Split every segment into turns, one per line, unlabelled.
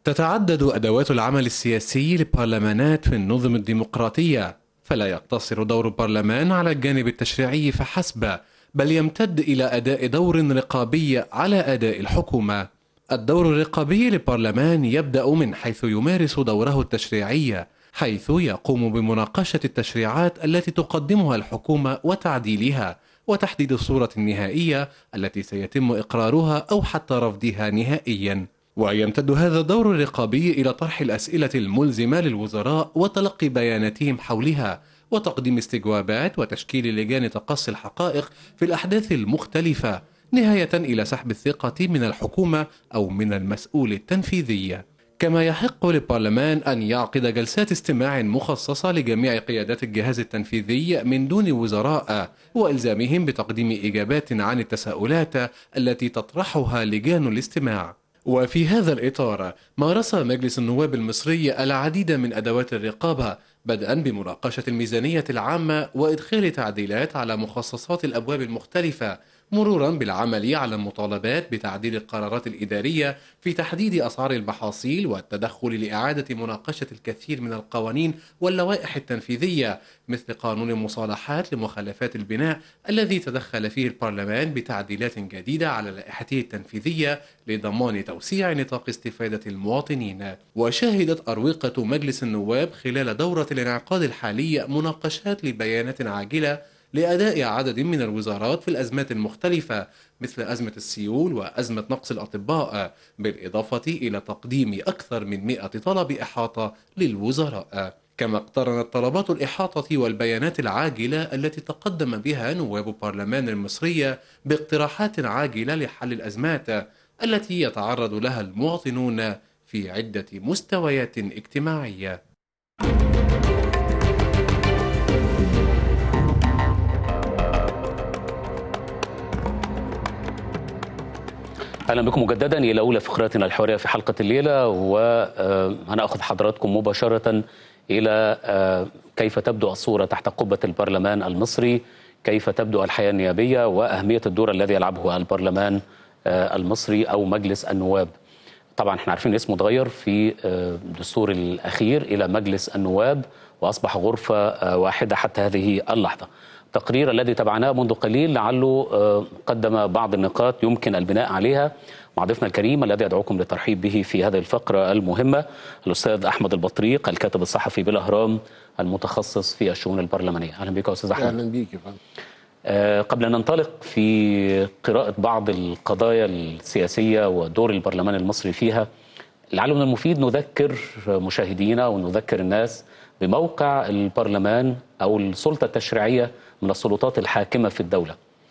تتعدد أدوات العمل السياسي للبرلمانات في النظم الديمقراطية فلا يقتصر دور البرلمان على الجانب التشريعي فحسب بل يمتد إلى أداء دور رقابي على أداء الحكومة الدور الرقابي للبرلمان يبدأ من حيث يمارس دوره التشريعي حيث يقوم بمناقشة التشريعات التي تقدمها الحكومة وتعديلها وتحديد الصورة النهائية التي سيتم إقرارها أو حتى رفضها نهائياً ويمتد هذا الدور الرقابي إلى طرح الأسئلة الملزمة للوزراء وتلقي بياناتهم حولها وتقديم استجوابات وتشكيل لجان تقصي الحقائق في الأحداث المختلفة نهاية إلى سحب الثقة من الحكومة أو من المسؤول التنفيذي كما يحق للبرلمان أن يعقد جلسات استماع مخصصة لجميع قيادات الجهاز التنفيذي من دون وزراء وإلزامهم بتقديم إجابات عن التساؤلات التي تطرحها لجان الاستماع وفي هذا الإطار مارس مجلس النواب المصري العديد من أدوات الرقابة بدءا بمناقشة الميزانية العامة وإدخال تعديلات على مخصصات الأبواب المختلفة مرورا بالعمل على المطالبات بتعديل القرارات الإدارية في تحديد أسعار المحاصيل والتدخل لإعادة مناقشة الكثير من القوانين واللوائح التنفيذية مثل قانون المصالحات لمخلفات البناء الذي تدخل فيه البرلمان بتعديلات جديدة على لائحته التنفيذية لضمان توسيع نطاق استفادة المواطنين وشهدت أروقة مجلس النواب خلال دورة الانعقاد الحالي مناقشات لبيانات عاجلة لأداء عدد من الوزارات في الأزمات المختلفة مثل أزمة السيول وأزمة نقص الأطباء بالإضافة إلى تقديم أكثر من 100 طلب إحاطة للوزراء كما اقترنت طلبات الإحاطة والبيانات العاجلة التي تقدم بها نواب البرلمان المصري باقتراحات عاجلة لحل الأزمات التي يتعرض لها المواطنون في عدة مستويات اجتماعية
اهلا بكم مجددا الى اولى فقراتنا الحواريه في حلقه الليله وهناخذ حضراتكم مباشره الى كيف تبدو الصوره تحت قبه البرلمان المصري كيف تبدو الحياه النيابيه واهميه الدور الذي يلعبه البرلمان المصري او مجلس النواب طبعا احنا عارفين اسمه اتغير في الدستور الاخير الى مجلس النواب واصبح غرفه واحده حتى هذه اللحظه التقرير الذي تابعناه منذ قليل لعله قدم بعض النقاط يمكن البناء عليها مع ضيفنا الكريم الذي ادعوكم للترحيب به في هذه الفقره المهمه الاستاذ احمد البطريق الكاتب الصحفي بالاهرام المتخصص في الشؤون البرلمانيه اهلا بك يا استاذ احمد
اهلا بيك يا فندم
أه قبل ان ننطلق في قراءه بعض القضايا السياسيه ودور البرلمان المصري فيها لعله من المفيد نذكر مشاهدينا ونذكر الناس بموقع البرلمان او السلطه التشريعيه من السلطات الحاكمه في الدوله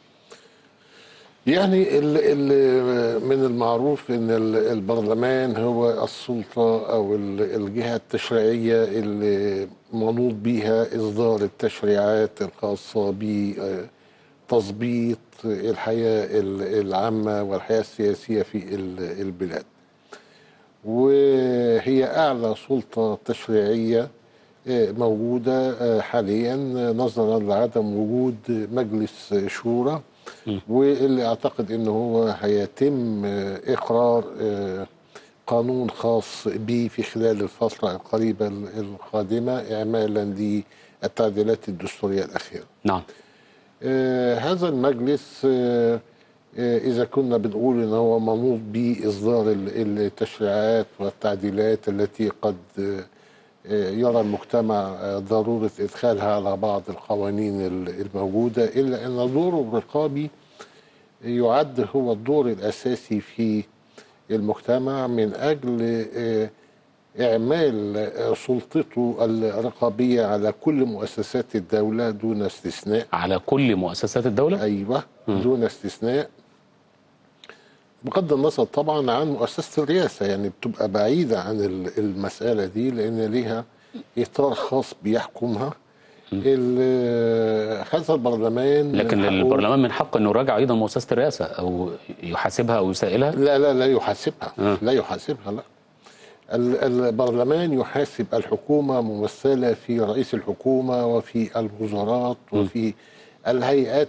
يعني ال ال من المعروف ان البرلمان هو السلطه او الجهه التشريعيه اللي منوط بها اصدار التشريعات الخاصه بتظبيط الحياه العامه والحياه السياسيه في البلاد وهي اعلى سلطه تشريعيه موجوده حاليا نظرا لعدم وجود مجلس شورى واللي اعتقد انه هو هيتم اقرار قانون خاص به في خلال الفتره القريبه القادمه اعمالا للتعديلات الدستوريه الاخيره.
نعم.
هذا المجلس اذا كنا بنقول ان هو منوط باصدار التشريعات والتعديلات التي قد يرى المجتمع ضرورة إدخالها على بعض القوانين الموجودة إلا أن دوره الرقابي يعد هو الدور الأساسي في المجتمع من أجل إعمال سلطته الرقابية على كل مؤسسات الدولة دون استثناء
على كل مؤسسات الدولة؟
أيوة دون استثناء بغض النظر طبعا عن مؤسسه الرئاسه يعني بتبقى بعيده عن المساله دي لان ليها اطار خاص بيحكمها هذا البرلمان
لكن البرلمان من حقه انه يراجع ايضا مؤسسه الرئاسه او يحاسبها او يسائلها
لا لا لا يحاسبها آه. لا يحاسبها لا البرلمان يحاسب الحكومه ممثله في رئيس الحكومه وفي الوزارات وفي الهيئات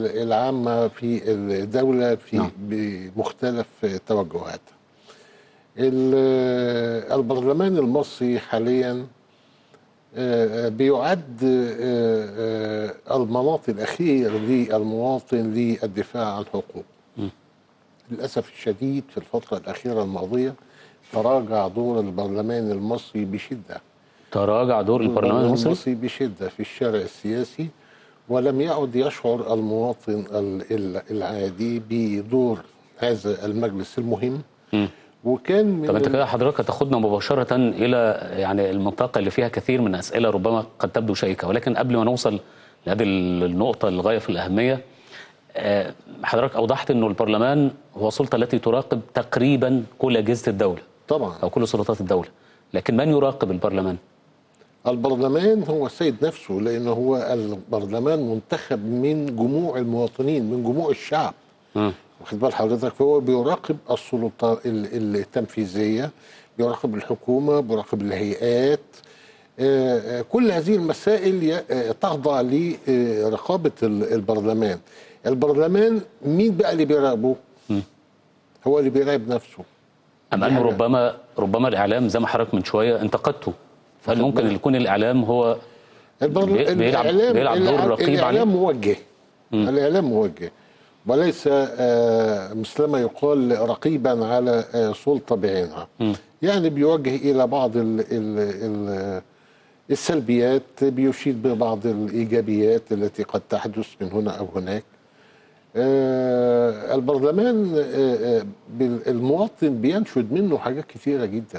العامة في الدولة في نعم. بمختلف توجهاتها ال- البرلمان المصري حاليا آه، بيعد آه، آه، المناط الأخير للمواطن للدفاع عن حقوقه للأسف الشديد في الفترة الأخيرة الماضية تراجع دور البرلمان المصري بشدة
تراجع دور البرلمان المصري
بشدة في الشارع السياسي ولم يعد يشعر المواطن ال- ال- العادي بدور هذا المجلس المهم
مم.
وكان من
طب انت
ال-
كده حضرتك هتاخدنا مباشرة إلى يعني المنطقة اللي فيها كثير من أسئلة ربما قد تبدو شيقة ولكن قبل ما نوصل لهذه النقطة الغاية في الأهمية آه، حضرتك أوضحت أنه البرلمان هو السلطة التي تراقب تقريبا كل أجهزة الدولة
طبعا
أو كل سلطات الدولة لكن من يراقب البرلمان؟
البرلمان هو السيد نفسه لأنه هو البرلمان منتخب من جموع المواطنين من جموع الشعب
مم.
واخد بال حضرتك فهو بيراقب السلطة ال- التنفيذية بيراقب الحكومة بيراقب الهيئات آه، آه، كل هذه المسائل ي- آه، تخضع لرقابة ال- البرلمان البرلمان مين بقى اللي بيراقبه هو اللي بيراقب نفسه
أم أنه
حاجة.
ربما ربما الإعلام زي ما حضرتك من شوية انتقدته هل
واخد
ممكن
بالك.
يكون الإعلام هو
البر...
بي- بيلعب-
الإعلام
بيلعب دور
الإعلام-
رقيب عليه.
الإعلام موجه الإعلام موجه وليس آه، مثلما يقال رقيبا على آه، سلطة بعينها يعني بيوجه إلى بعض ال ال ال السلبيات بيشيد ببعض الإيجابيات التي قد تحدث من هنا أو هناك آه، البرلمان آه، آه، بال- المواطن بينشد منه حاجات كثيرة جدا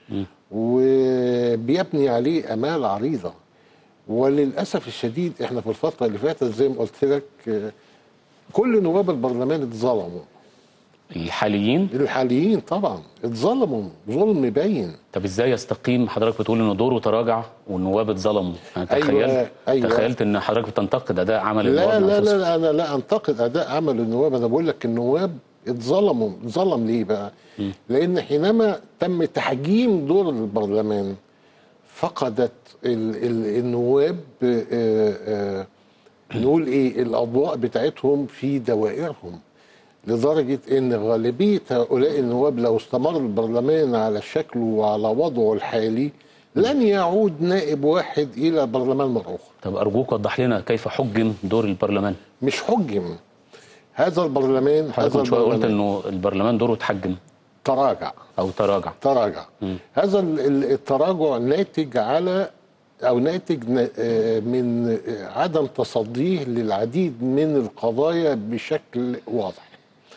وبيبني عليه امال عريضه وللاسف الشديد احنا في الفتره اللي فاتت زي ما قلت لك آه، كل نواب البرلمان اتظلموا
الحاليين
الحاليين طبعا اتظلموا ظلم باين
طب ازاي يستقيم حضرتك بتقول انه دوره تراجع والنواب اتظلموا انا
أيوة،
تخيلت
أيوة.
تخيلت ان حضرتك بتنتقد اداء عمل النواب
لا لا
أنفسهم.
لا انا لا انتقد اداء عمل النواب انا بقول لك النواب اتظلموا اتظلم ليه بقى؟ لان حينما تم تحجيم دور البرلمان فقدت ال ال النواب آه، آه، نقول ايه الاضواء بتاعتهم في دوائرهم لدرجه ان غالبيه هؤلاء النواب لو استمر البرلمان على شكله وعلى وضعه الحالي لن يعود نائب واحد الى البرلمان مره اخرى
طب ارجوك وضح لنا كيف حجم دور البرلمان
مش حجم هذا البرلمان
حضرتك
هذا
من شويه قلت
البرلمان
انه البرلمان دوره اتحجم
تراجع
او تراجع
تراجع هذا ال- ال- التراجع ناتج على او ناتج ن- آه، من آه، عدم تصديه للعديد من القضايا بشكل واضح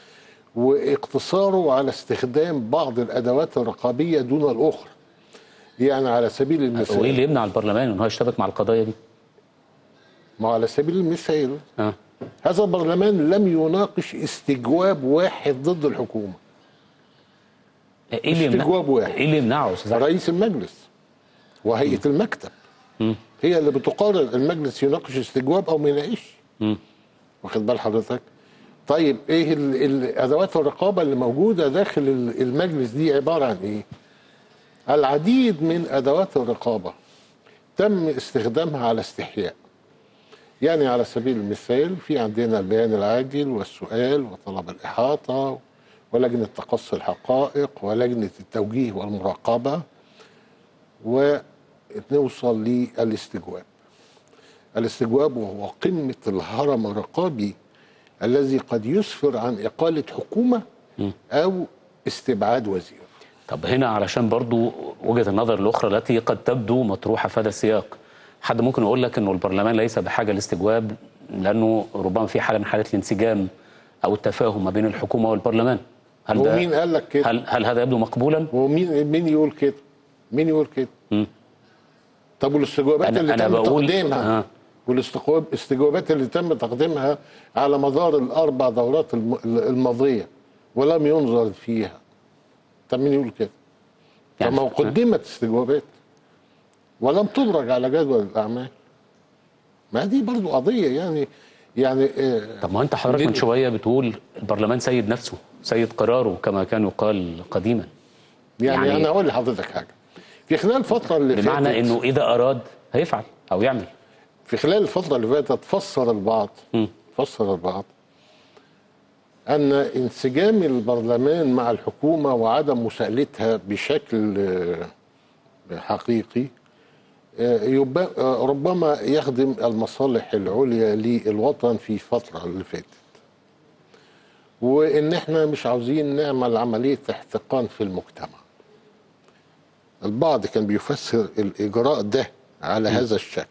واقتصاره على استخدام بعض الادوات الرقابيه دون الاخرى يعني على سبيل
وايه
المثال
اللي يمنع البرلمان ان هو يشتبك مع القضايا دي؟
ما على سبيل المثال
اه
هذا البرلمان لم يناقش استجواب واحد ضد الحكومه
ايه اللي يمنع
استجواب واحد.
ايه اللي يمنعه يا استاذ أحمد؟
رئيس المجلس وهيئه المكتب
مم.
هي اللي بتقرر المجلس يناقش استجواب او ما يناقش
مم.
واخد بال حضرتك طيب ايه ال- ال- ادوات الرقابه اللي موجوده داخل ال- المجلس دي عباره عن ايه العديد من ادوات الرقابه تم استخدامها على استحياء يعني على سبيل المثال في عندنا البيان العاجل والسؤال وطلب الإحاطة ولجنة تقصي الحقائق ولجنة التوجيه والمراقبة ونوصل للاستجواب الاستجواب وهو قمة الهرم الرقابي الذي قد يسفر عن إقالة حكومة أو استبعاد وزير
طب هنا علشان برضو وجهة النظر الأخرى التي قد تبدو مطروحة في هذا السياق حد ممكن يقول لك أنه البرلمان ليس بحاجة لاستجواب لأنه ربما في حالة من حالات الانسجام أو التفاهم ما بين الحكومة والبرلمان هل ده
ومين قال لك كده؟
هل هل هذا يبدو مقبولا؟
ومين مين يقول كده؟ مين يقول كده؟
مم.
طب والاستجوابات
أنا-
اللي
أنا
تم
بقول-
تقديمها
آه.
والاستجوابات اللي تم تقديمها على مدار الاربع دورات الم- الماضيه ولم ينظر فيها طب مين يقول كده؟
يعني-
طب ما هو قدمت استجوابات ولم تدرج على جدول الاعمال ما دي برضو قضيه يعني يعني آه،
طب ما أنت حضرتك من
ليه؟
شوية بتقول البرلمان سيد نفسه سيد قراره كما كان يقال قديما
يعني,
يعني-
انا اقول لحضرتك حاجه في خلال الفتره اللي
بمعنى
فاتت
أنه إذا أراد هيفعل أو يعمل
في خلال الفترة اللي فاتت فسر البعض
مم.
فسر البعض أن انسجام البرلمان مع الحكومة وعدم مساءلتها بشكل آه، حقيقي آه، يبقى- آه، ربما يخدم المصالح العليا للوطن في الفترة اللي فاتت وإن احنا مش عاوزين نعمل عملية احتقان في المجتمع البعض كان بيفسر الإجراء ده على هذا الشكل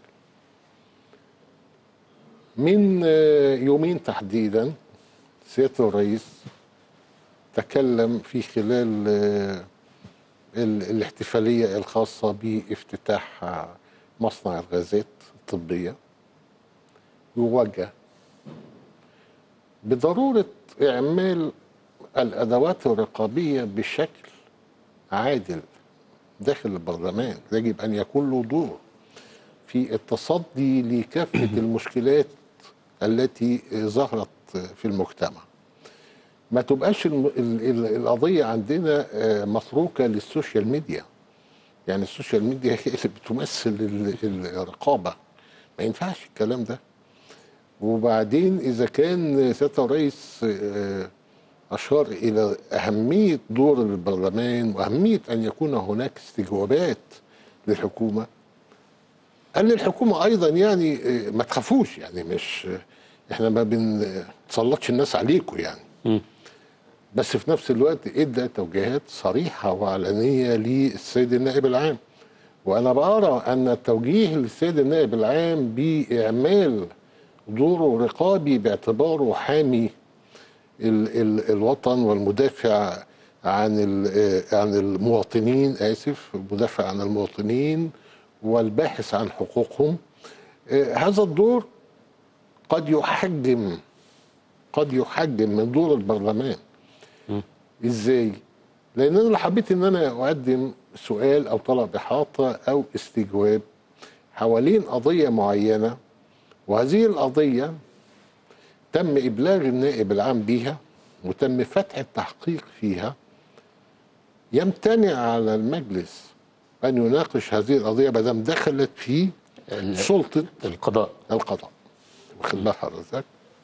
من آه، يومين تحديدا سيادة الرئيس تكلم في خلال آه، ال- الاحتفالية الخاصة بافتتاح آه، مصنع الغازات الطبية يوجه بضرورة إعمال الأدوات الرقابية بشكل عادل داخل البرلمان يجب أن يكون له دور في التصدي لكافة المشكلات التي ظهرت في المجتمع ما تبقاش الم- ال- ال- القضية عندنا آه، متروكة للسوشيال ميديا يعني السوشيال ميديا هي اللي بتمثل ال- الرقابة ما ينفعش الكلام ده وبعدين إذا كان سيادة الرئيس آه، أشار إلى أهمية دور البرلمان وأهمية أن يكون هناك استجوابات للحكومة قال للحكومة أيضا يعني آه، ما تخافوش يعني مش آه، إحنا ما بنسلطش الناس عليكم يعني
مم.
بس في نفس الوقت ادى توجيهات صريحه وعلنيه للسيد النائب العام وانا بارى ان التوجيه للسيد النائب العام باعمال دوره رقابي باعتباره حامي ال ال الوطن والمدافع عن ال- عن المواطنين اسف مدافع عن المواطنين والباحث عن حقوقهم آه، هذا الدور قد يحجم قد يحجم من دور البرلمان ازاي لان انا لو حبيت ان انا اقدم سؤال او طلب احاطه او استجواب حوالين قضيه معينه وهذه القضيه تم ابلاغ النائب العام بيها وتم فتح التحقيق فيها يمتنع على المجلس ان يناقش هذه القضيه ما دام دخلت في
ال-
سلطه
القضاء
القضاء واخد بال حضرتك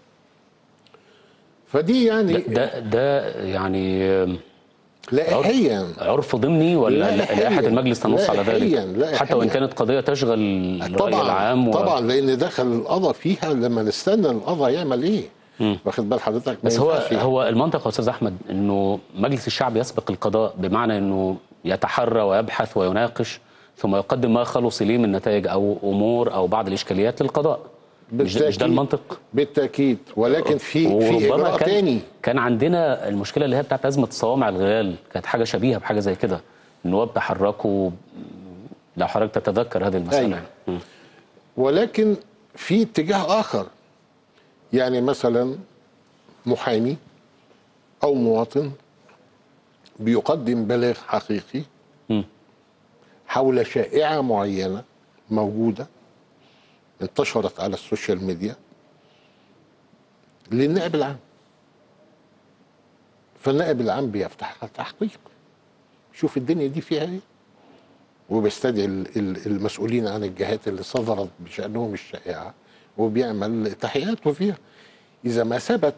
فدي يعني
ده ده, ده يعني آم،
لائحيا
عرف ضمني ولا
لا،
لائحه
لائحيا.
المجلس تنص على
لائحيا،
ذلك
لائحيا.
حتى وان كانت قضيه تشغل الراي
طبعا
العام و...
طبعا لان دخل القضاء فيها لما نستنى القضاء يعمل ايه واخد بال حضرتك ما
بس هو
ينفعش.
هو المنطق يا استاذ احمد انه مجلس الشعب يسبق القضاء بمعنى انه يتحرى ويبحث ويناقش ثم يقدم ما خلص ليه من نتائج او امور او بعض الاشكاليات للقضاء مش, مش ده
بالتأكيد.
المنطق
بالتاكيد ولكن في في
وربما
اجراء
كان
تاني
كان عندنا المشكله اللي هي بتاعت ازمه صوامع الغال كانت حاجه شبيهه بحاجه زي كده النواب تحركوا لو حضرتك تتذكر هذه المساله
أيوة.
مم.
ولكن في اتجاه اخر يعني مثلا محامي او مواطن بيقدم بلاغ حقيقي
مم.
حول شائعه معينه موجوده انتشرت على السوشيال ميديا للنائب العام فالنائب العام بيفتح تحقيق شوف الدنيا دي فيها ايه وبيستدعي ال- ال- المسؤولين عن الجهات اللي صدرت بشأنهم الشائعة وبيعمل تحقيقات فيها إذا ما ثبت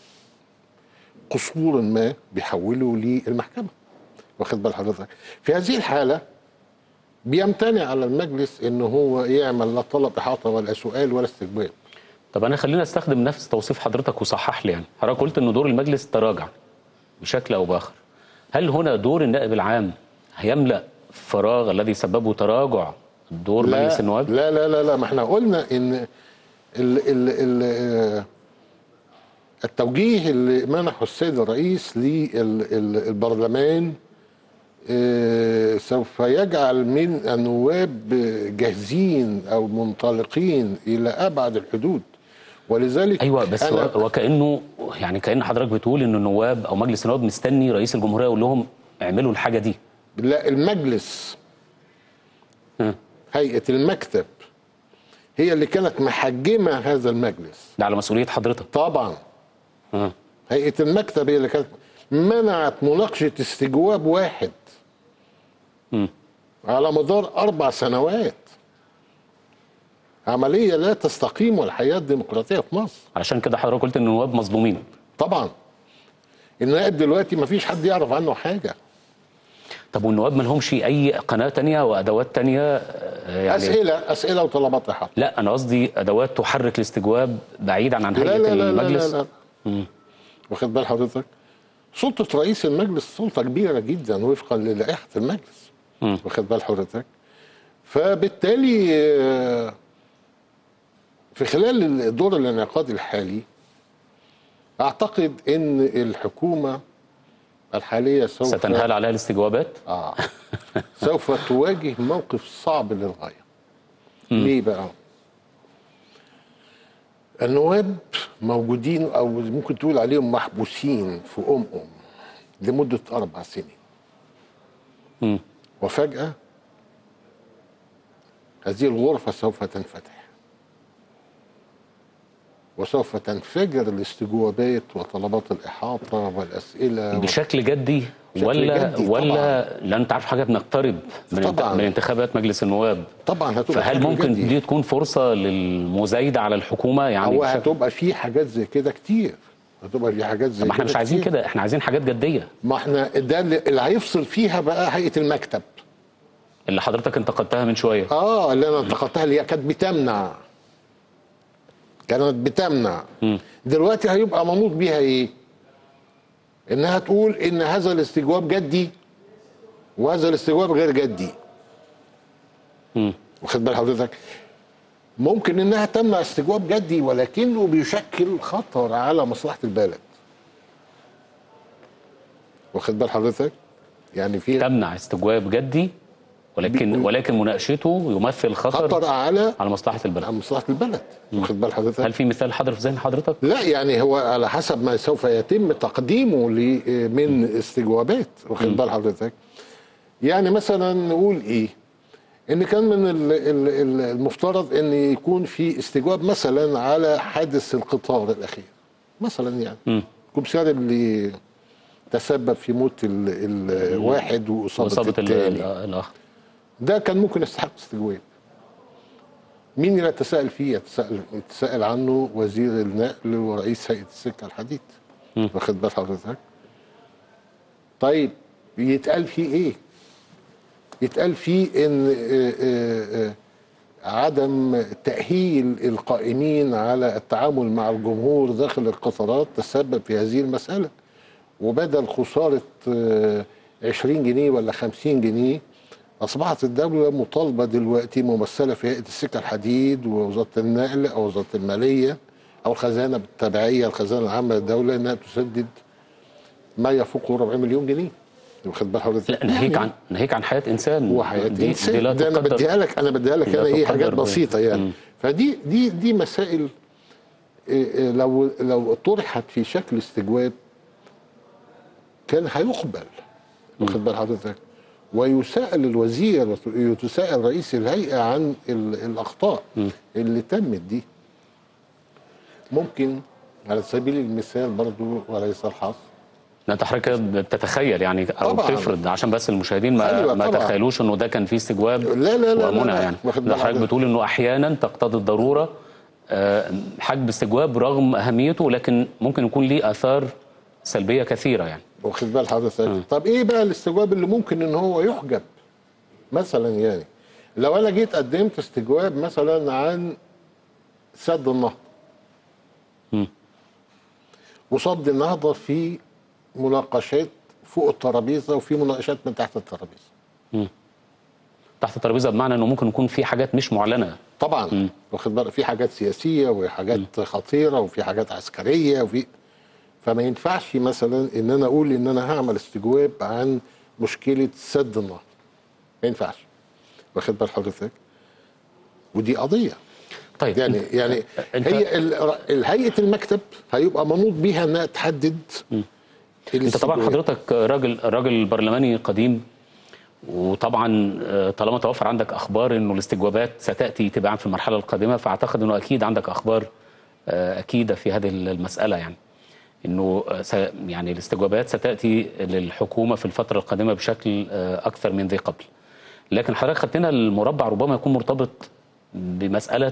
قصور ما بيحوله للمحكمة واخد بال حضرتك في هذه الحالة بيمتنع على المجلس ان هو يعمل لا طلب احاطه ولا سؤال ولا استجواب
طب انا خلينا استخدم نفس توصيف حضرتك وصحح لي يعني حضرتك قلت ان دور المجلس تراجع بشكل او باخر هل هنا دور النائب العام هيملا الفراغ الذي سببه تراجع دور مجلس النواب
لا لا لا لا ما احنا قلنا ان ال ال ال التوجيه اللي منحه السيد الرئيس للبرلمان آه، سوف يجعل من النواب جاهزين او منطلقين الى ابعد الحدود ولذلك
ايوه بس
أنا-
هو وكانه يعني كان حضرتك بتقول ان النواب او مجلس النواب مستني رئيس الجمهوريه يقول لهم اعملوا الحاجه دي
لا المجلس
ها.
هيئه المكتب هي اللي كانت محجمه هذا المجلس
ده على مسؤوليه حضرتك
طبعا
ها.
هيئه المكتب هي اللي كانت منعت مناقشه استجواب واحد
مم.
على مدار اربع سنوات عمليه لا تستقيم الحياه الديمقراطيه في مصر
علشان كده حضرتك قلت ان النواب مظلومين
طبعا النائب دلوقتي ما فيش حد يعرف عنه حاجه
طب والنواب ما لهمش اي قناه تانية وادوات تانية آه، يعني
اسئله اسئله وطلبات احاطه
لا انا قصدي ادوات تحرك الاستجواب بعيدا عن
لا
هيئه
لا لا لا,
المجلس
لا, لا. واخد بال حضرتك سلطه رئيس المجلس سلطه كبيره جدا وفقا للائحه المجلس
مم.
واخد بال حضرتك فبالتالي آه، في خلال الدور الانعقادي الحالي اعتقد ان الحكومه الحاليه سوف
ستنهال عليها الاستجوابات
آه. سوف تواجه موقف صعب للغاية ليه بقى النواب موجودين أو ممكن تقول عليهم محبوسين في أم أم لمدة أربع سنين
مم.
وفجأة هذه الغرفة سوف تنفتح وسوف تنفجر الاستجوابات وطلبات الإحاطة والأسئلة
بشكل جدي
بشكل
ولا
جدي
ولا لا انت عارف حاجه بنقترب من انت-
طبعاً.
من انتخابات مجلس النواب
طبعا هتبقى
فهل
بشكل
ممكن
جدي.
دي تكون فرصه للمزايده على الحكومه يعني
هو
بشكل-
هتبقى في حاجات زي كده كتير هتبقى في حاجات زي
طب ما احنا
كده
مش عايزين
كتير.
كده احنا عايزين حاجات جديه
ما احنا ده اللي اللي هيفصل فيها بقى هيئه المكتب
اللي حضرتك انتقدتها من شويه
اه اللي انا انتقدتها اللي هي كانت بتمنع كانت بتمنع دلوقتي هيبقى منوط بيها ايه انها تقول ان هذا الاستجواب جدي وهذا الاستجواب غير جدي
مم.
واخد بال حضرتك ممكن انها تمنع استجواب جدي ولكنه بيشكل خطر على مصلحه البلد واخد بال حضرتك يعني في
تمنع استجواب جدي ولكن
بي-
ولكن مناقشته يمثل خطر,
خطر على
على مصلحه البلد
على مصلحه البلد واخد بال حضرتك
هل في مثال حاضر في ذهن حضرتك
لا يعني هو على حسب ما سوف يتم تقديمه ل- من استجوابات واخد بال حضرتك يعني مثلا نقول ايه ان كان من ال- ال- ال- المفترض ان يكون في استجواب مثلا على حادث القطار الاخير مثلا يعني
مم.
كومساري اللي تسبب في موت ال- الواحد واصابه
واصابه ال-
الثاني
ال- الاخر
ده كان ممكن يستحق استجواب مين اللي يتساءل فيه يتساءل, يتساءل عنه وزير النقل ورئيس هيئه السكه الحديد
مم.
واخد بال حضرتك طيب يتقال فيه ايه يتقال فيه ان آه، آه، آه، عدم تأهيل القائمين على التعامل مع الجمهور داخل القطارات تسبب في هذه المسألة وبدل خسارة آه، 20 جنيه ولا 50 جنيه أصبحت الدولة مطالبة دلوقتي ممثلة في هيئة السكة الحديد ووزارة النقل أو وزارة المالية أو الخزانة التبعية الخزانة العامة للدولة إنها تسدد ما يفوق 4 مليون جنيه واخد بال حضرتك؟
لا ناهيك عن ناهيك عن حياه انسان
هو حياه
دي,
انسان
دي لا
ده انا
تقدر
بديها لك انا بديها لك
لا
انا ايه
تقدر
حاجات
ب-
بسيطه يعني
مم.
فدي دي دي مسائل إيه إيه لو لو طرحت في شكل استجواب كان هيقبل واخد بال حضرتك ويسأل الوزير وتسأل رئيس الهيئة عن ال- الأخطاء اللي تمت دي ممكن على سبيل المثال برضو وليس الحصر
لا انت حضرتك بتتخيل يعني او
طبعاً.
بتفرض عشان بس المشاهدين ما
أيوة
ما
طبعاً.
تخيلوش انه ده كان فيه استجواب
لا لا لا لا
ومنع
لا.
يعني
واخد
ده
بال
حضرتك
حضرتك.
بتقول انه احيانا تقتضي الضروره آه، حجب استجواب رغم اهميته لكن ممكن يكون ليه اثار سلبيه كثيره يعني
واخد بال حضرتك طب ايه بقى الاستجواب اللي ممكن ان هو يحجب مثلا يعني لو انا جيت قدمت استجواب مثلا عن سد النهضه
مم.
وصد النهضه في مناقشات فوق الترابيزه وفي مناقشات من تحت الترابيزه
تحت الترابيزه بمعنى انه ممكن يكون في حاجات مش معلنه
طبعا واخد بالك في حاجات سياسيه وحاجات خطيره وفي حاجات عسكريه وفي فما ينفعش مثلا ان انا اقول ان انا هعمل استجواب عن مشكله سد النهضه ما ينفعش واخد بال حضرتك ودي قضيه
طيب
يعني
أنت-
يعني
أنت-
هي ال- الهيئه المكتب هيبقى منوط بيها انها تحدد
انت طبعا
الاستجواب.
حضرتك راجل راجل برلماني قديم وطبعا آه، طالما توفر عندك اخبار انه الاستجوابات ستاتي تباعا في المرحله القادمه فاعتقد انه اكيد عندك اخبار آه، اكيده في هذه المساله يعني انه آه، س- يعني الاستجوابات ستاتي للحكومه في الفتره القادمه بشكل آه، اكثر من ذي قبل لكن حضرتك خدتنا المربع ربما يكون مرتبط بمساله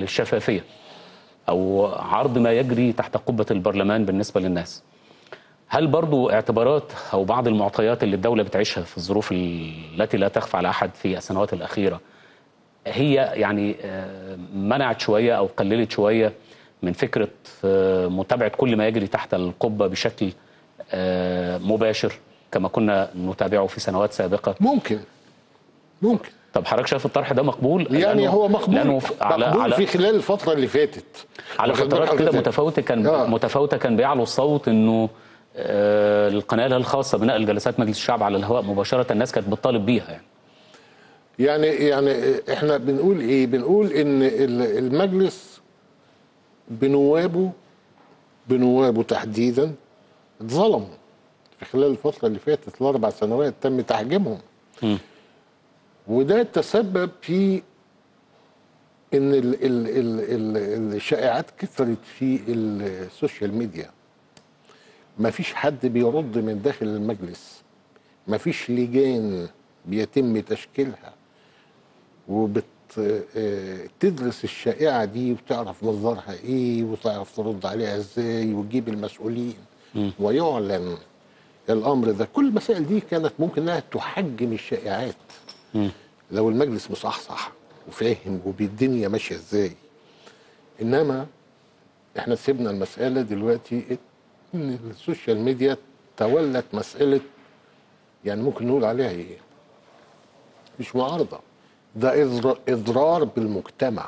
الشفافيه او عرض ما يجري تحت قبه البرلمان بالنسبه للناس هل برضو اعتبارات او بعض المعطيات اللي الدوله بتعيشها في الظروف التي لا تخفى على احد في السنوات الاخيره هي يعني آه، منعت شويه او قللت شويه من فكره آه، متابعه كل ما يجري تحت القبه بشكل آه، مباشر كما كنا نتابعه في سنوات سابقه
ممكن ممكن
طب حضرتك شايف الطرح ده مقبول
يعني
لأنه-
هو مقبول
لانه في- على
مقبول
على
في خلال الفتره اللي فاتت
على
واخد
فترات
بالك
كده
إزاي؟
متفاوته كان
آه.
متفاوته كان بيعلو الصوت انه آه، القناه الخاصه بنقل جلسات مجلس الشعب على الهواء مباشره الناس كانت بتطالب بيها يعني
يعني يعني احنا بنقول ايه بنقول ان ال- المجلس بنوابه بنوابه تحديدا اتظلموا في خلال الفتره اللي فاتت الاربع سنوات تم تحجيمهم
مم.
وده تسبب في ان ال ال ال ال الشائعات كثرت في السوشيال ميديا ما فيش حد بيرد من داخل المجلس ما فيش لجان بيتم تشكيلها وبتدرس الشائعة دي وتعرف مصدرها ايه وتعرف ترد عليها ازاي وتجيب المسؤولين ويعلن الامر ده كل المسائل دي كانت ممكن انها تحجم الشائعات لو المجلس مصحصح وفاهم وبالدنيا ماشيه ازاي انما احنا سيبنا المساله دلوقتي ان السوشيال ميديا تولت مساله يعني ممكن نقول عليها ايه مش معارضه ده إضر- اضرار بالمجتمع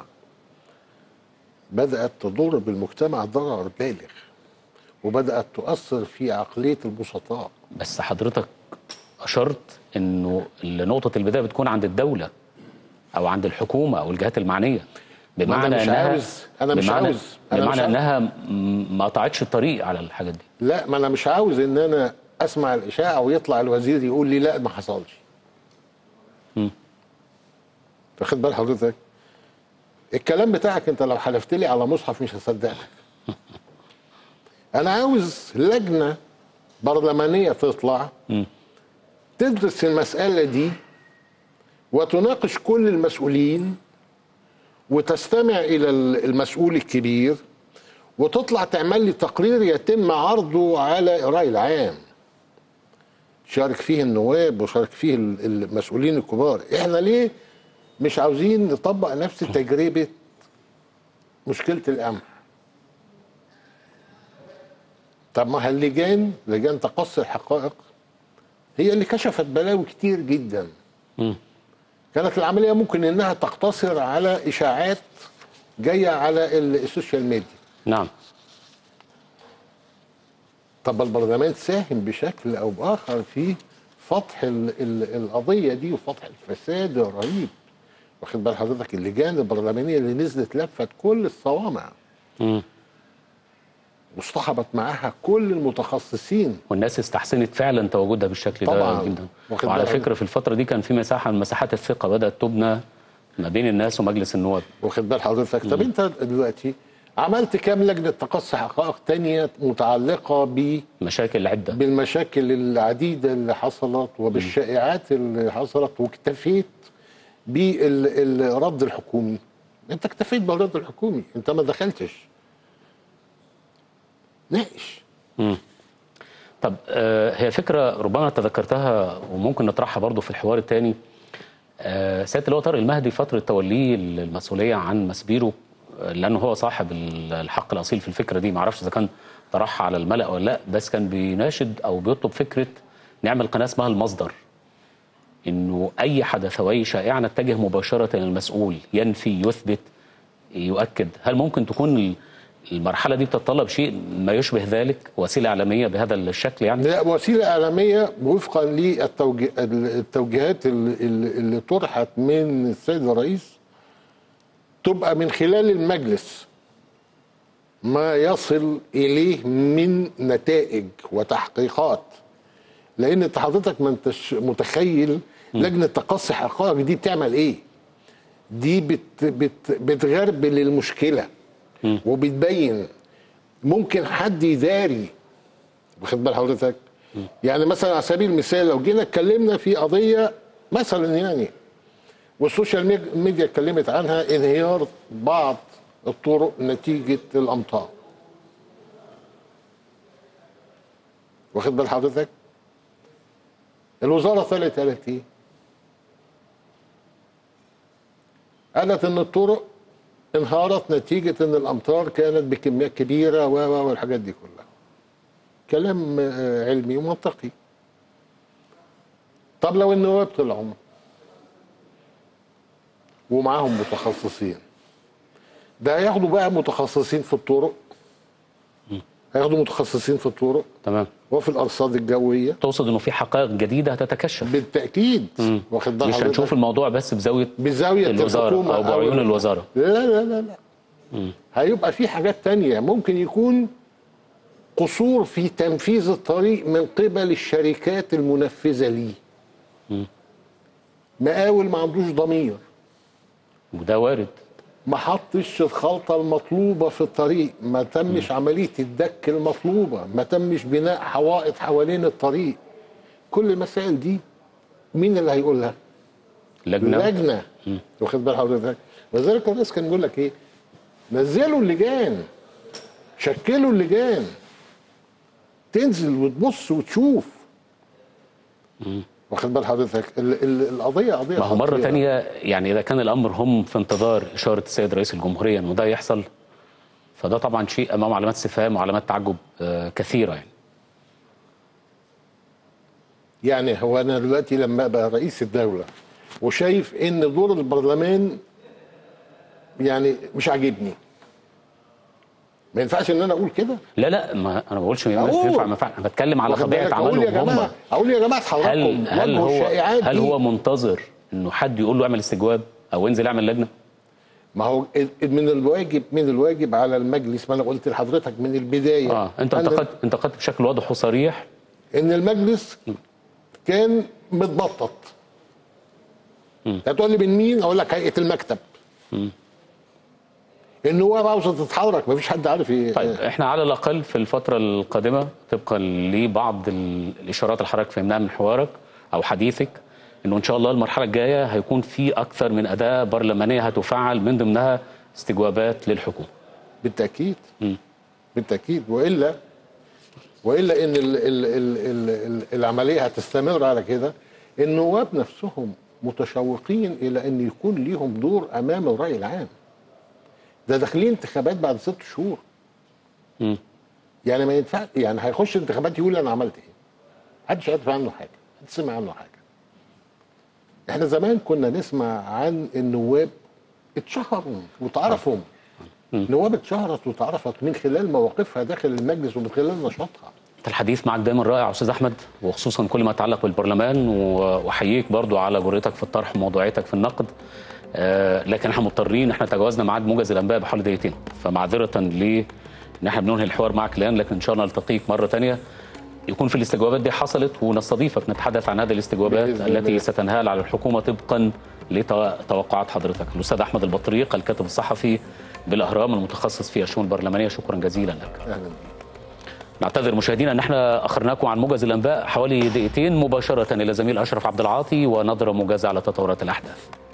بدات تضر بالمجتمع ضرر بالغ وبدات تؤثر في عقليه البسطاء
بس حضرتك اشرت انه نقطه البدايه بتكون عند الدوله او عند الحكومه او الجهات المعنيه بمعنى
مش
انها
عاوز- أنا مش
بمعنى
عاوز- أنا مش
بمعنى
عاوز.
انها م- ما قطعتش الطريق على الحاجات دي
لا ما انا مش عاوز ان انا اسمع الاشاعه ويطلع الوزير يقول لي لا ما حصلش
مم.
واخد بال حضرتك الكلام بتاعك انت لو حلفت لي على مصحف مش هصدقك انا عاوز لجنه برلمانيه تطلع
مم.
تدرس المساله دي وتناقش كل المسؤولين وتستمع الى المسؤول الكبير وتطلع تعمل لي تقرير يتم عرضه على الرأي العام شارك فيه النواب وشارك فيه ال- المسؤولين الكبار احنا ليه مش عاوزين نطبق نفس تجربة مشكلة القمح طب ما اللجان لجان تقصي الحقائق هي اللي كشفت بلاوي كتير جدا
مم.
كانت العملية ممكن انها تقتصر على اشاعات جاية على ال- السوشيال ميديا
نعم
طب البرلمان ساهم بشكل او باخر في فتح ال ال القضيه دي وفتح الفساد الرهيب واخد بال حضرتك اللجان البرلمانيه اللي نزلت لفت كل الصوامع
مم.
واصطحبت معاها كل المتخصصين
والناس استحسنت فعلا تواجدها بالشكل
طبعاً.
ده جدا
واخد
وعلى
بالك.
فكره في الفتره دي كان في مساحه من مساحات الثقه بدات تبنى ما بين الناس ومجلس النواب
واخد بال حضرتك طب انت دلوقتي عملت كام لجنه تقصي حقائق تانية متعلقه ب
مشاكل عده
بالمشاكل العديدة اللي حصلت وبالشائعات اللي حصلت واكتفيت بالرد الحكومي انت اكتفيت بالرد الحكومي انت ما دخلتش ناقش
طب آه، هي فكرة ربما تذكرتها وممكن نطرحها برضو في الحوار الثاني سيادة اللواء طارق المهدي فترة توليه المسؤولية عن مسبيرو آه، لأنه هو صاحب ال- الحق الأصيل في الفكرة دي معرفش إذا كان طرحها على الملأ ولا لا بس كان بيناشد أو بيطلب فكرة نعمل قناة اسمها المصدر إنه أي حدث أو أي شائعة نتجه مباشرة للمسؤول ينفي يثبت يؤكد هل ممكن تكون ال- المرحلة دي بتتطلب شيء ما يشبه ذلك وسيلة إعلامية بهذا الشكل يعني
لا وسيلة إعلامية وفقا للتوجيهات اللي, اللي طرحت من السيد الرئيس تبقى من خلال المجلس ما يصل إليه من نتائج وتحقيقات لأن أنت حضرتك ما انتش متخيل لجنة تقصي حقائق دي بتعمل إيه دي بت بت بتغربل المشكلة وبتبين ممكن حد يداري واخد بال حضرتك يعني مثلا على سبيل المثال لو جينا اتكلمنا في قضيه مثلا يعني والسوشيال ميج- ميديا اتكلمت عنها انهيار بعض الطرق نتيجه الامطار واخد بال حضرتك الوزاره طلعت قالت ايه قالت ان الطرق انهارت نتيجه ان الامطار كانت بكميات كبيره و و والحاجات دي كلها كلام آه، علمي ومنطقي طب لو النواب طلعوا ومعاهم متخصصين ده هياخدوا بقى متخصصين في الطرق هياخدوا متخصصين في الطرق
تمام
وفي الارصاد الجويه
تقصد انه في حقائق جديده هتتكشف
بالتاكيد
مم.
واخد بال
مش
حضرتك؟
هنشوف الموضوع بس بزاويه
بزاويه
الوزاره
الحكومة
او بعيون الوزاره
لا لا لا لا هيبقى في حاجات تانية ممكن يكون قصور في تنفيذ الطريق من قبل الشركات المنفذة ليه مقاول ما عندوش ضمير
وده وارد
ما حطش الخلطة المطلوبة في الطريق ما تمش عملية الدك المطلوبة ما تمش بناء حوائط حوالين الطريق كل المسائل دي مين اللي هيقولها
لجنه
لجنه واخد بال حضرتك ولذلك الرئيس كان بيقول لك ايه نزلوا اللجان شكلوا اللجان تنزل وتبص وتشوف واخد بال حضرتك ال- ال- القضيه قضيه
ما هو مره
خطيرة.
تانية يعني اذا كان الامر هم في انتظار اشاره السيد رئيس الجمهوريه انه ده يحصل فده طبعا شيء امام علامات استفهام وعلامات تعجب آه، كثيره يعني
يعني هو انا دلوقتي لما ابقى رئيس الدوله وشايف ان دور البرلمان يعني مش عاجبني ما ينفعش ان انا اقول كده
لا لا ما انا ما بقولش ما
أقول.
ينفع ما ينفع انا بتكلم على
واخد
طبيعه
بالك؟ اقول يا
عملهم هم
جماعه اقول يا جماعه اتحركوا
هل هل
واجهوا
هو
الشائعات
هل
دي.
هو منتظر انه حد يقول له اعمل استجواب او انزل اعمل لجنه
ما هو من الواجب من الواجب على المجلس ما انا قلت لحضرتك من البدايه
اه انت
أن-
انتقدت انتقدت بشكل واضح وصريح
ان المجلس كان متبطط هتقول لي من مين اقول لك هيئه المكتب النواب عاوزه تتحرك مفيش حد عارف ايه
طيب احنا على الاقل في الفتره القادمه طبقا لبعض ال- الاشارات اللي حضرتك فهمناها من حوارك او حديثك انه ان شاء الله المرحله الجايه هيكون في اكثر من اداه برلمانيه هتفعل من ضمنها استجوابات للحكومه
بالتاكيد بالتاكيد والا والا ان ال ال ال ال ال العمليه هتستمر على كده النواب نفسهم متشوقين الى ان يكون ليهم دور امام الراي العام ده داخلين انتخابات بعد ست شهور
مم.
يعني ما ينفع يعني هيخش انتخابات يقول انا عملت ايه محدش عارف عنه حاجه محدش سمع عنه حاجه احنا زمان كنا نسمع عن النواب اتشهروا وتعرفوا نواب اتشهرت وتعرفت من خلال مواقفها داخل المجلس ومن خلال نشاطها
الحديث معك دايما رائع استاذ احمد وخصوصا كل ما يتعلق بالبرلمان و- واحييك برضو على جرأتك في الطرح وموضوعيتك في النقد آه لكن احنا مضطرين احنا تجاوزنا ميعاد موجز الانباء بحوالي دقيقتين فمعذره ل ان احنا بننهي الحوار معك الان لكن ان شاء الله نلتقيك مره ثانيه يكون في الاستجوابات دي حصلت ونستضيفك نتحدث عن هذه الاستجوابات
بإذن
التي
الله.
ستنهال على الحكومه طبقا لتوقعات حضرتك الاستاذ احمد البطريق الكاتب الصحفي بالاهرام المتخصص في الشؤون البرلمانيه شكرا جزيلا لك
اهلا بيك
نعتذر مشاهدينا ان احنا اخرناكم عن موجز الانباء حوالي دقيقتين مباشره الى زميل اشرف عبد العاطي ونظره موجزه على تطورات الاحداث